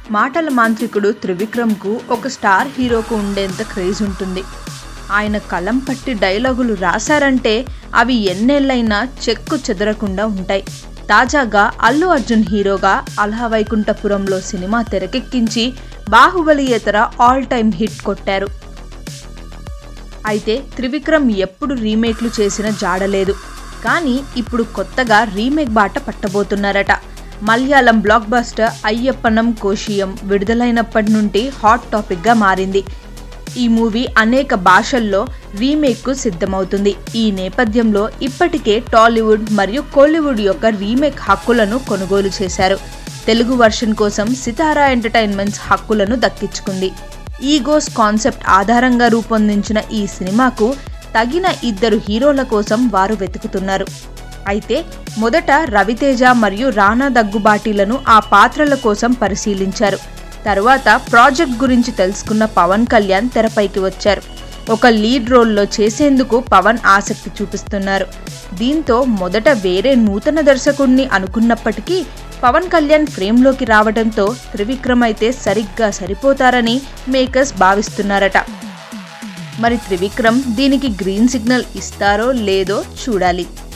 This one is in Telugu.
మాటల మాంత్రికుడు త్రివిక్రమ్కు ఒక స్టార్ హీరోకు ఉండేంత క్రేజ్ ఉంటుంది ఆయన కలం పట్టి డైలాగులు రాశారంటే అవి ఎన్నేళ్లైనా చెక్కు చెదరకుండా ఉంటాయి తాజాగా అల్లు అర్జున్ హీరోగా అలహా వైకుంఠపురంలో సినిమా తెరకెక్కించి బాహుబలియేతర ఆల్ టైమ్ హిట్ కొట్టారు అయితే త్రివిక్రమ్ ఎప్పుడు రీమేక్లు చేసిన జాడలేదు కానీ ఇప్పుడు కొత్తగా రీమేక్ బాట పట్టబోతున్నారట మలయాళం బ్లాక్ బస్టర్ అయ్యప్పనం కోశియం విడుదలైనప్పటి నుండి హాట్ టాపిక్గా మారింది ఈ మూవీ అనేక భాషల్లో రీమేక్కు సిద్ధమవుతుంది ఈ నేపథ్యంలో ఇప్పటికే టాలీవుడ్ మరియు కోలీవుడ్ యొక్క రీమేక్ హక్కులను కొనుగోలు చేశారు తెలుగు వర్షన్ కోసం సితారా ఎంటర్టైన్మెంట్స్ హక్కులను దక్కించుకుంది ఈగోస్ కాన్సెప్ట్ ఆధారంగా రూపొందించిన ఈ సినిమాకు తగిన ఇద్దరు హీరోల కోసం వారు వెతుకుతున్నారు అయితే మొదట రవితేజ మరియు రానా దగ్గుబాటీలను ఆ పాత్రల కోసం పరిశీలించారు తర్వాత ప్రాజెక్ట్ గురించి తెలుసుకున్న పవన్ కళ్యాణ్ తెరపైకి వచ్చారు ఒక లీడ్ రోల్లో చేసేందుకు పవన్ ఆసక్తి చూపిస్తున్నారు దీంతో మొదట వేరే నూతన దర్శకుడిని అనుకున్నప్పటికీ పవన్ కళ్యాణ్ ఫ్రేమ్లోకి రావడంతో త్రివిక్రమ్ అయితే సరిగ్గా సరిపోతారని మేకర్స్ భావిస్తున్నారట మరి త్రివిక్రమ్ దీనికి గ్రీన్ సిగ్నల్ ఇస్తారో లేదో చూడాలి